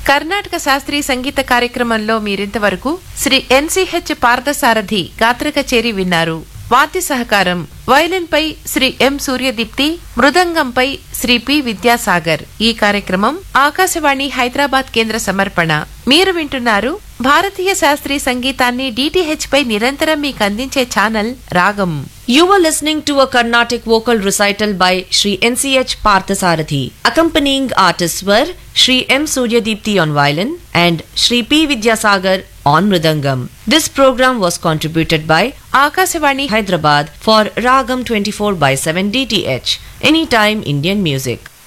కర్ణాటక శాస్త్రీయ సంగీత కార్యక్రమంలో మీరింతవరకు శ్రీ ఎన్సిహెచ్ పార్థసారథి గాత్ర కచేరి విన్నారు వాద్య సహకారం వయలిన్ పై శ్రీ ఎం సూర్యదీప్తి మృదంగంపై శ్రీ పి విద్యాసాగర్ ఈ కార్యక్రమం ఆకాశవాణి హైదరాబాద్ కేంద్ర సమర్పణ మీరు వింటున్నారు భారతీయ శాస్త్రీయ సంగీతాన్ని డిటిహెచ్ పై నిరంతరం మీకు అందించే ఛానల్ రాగం You were listening to a Carnatic vocal recital by Sri NCH Parthasarathi. Accompanying artists were Sri M. Suryadipti on violin and Sri P. Vidyasagar on mridangam. This program was contributed by Akashvani Hyderabad for Ragam 24 by 7 DTH. Anytime Indian music.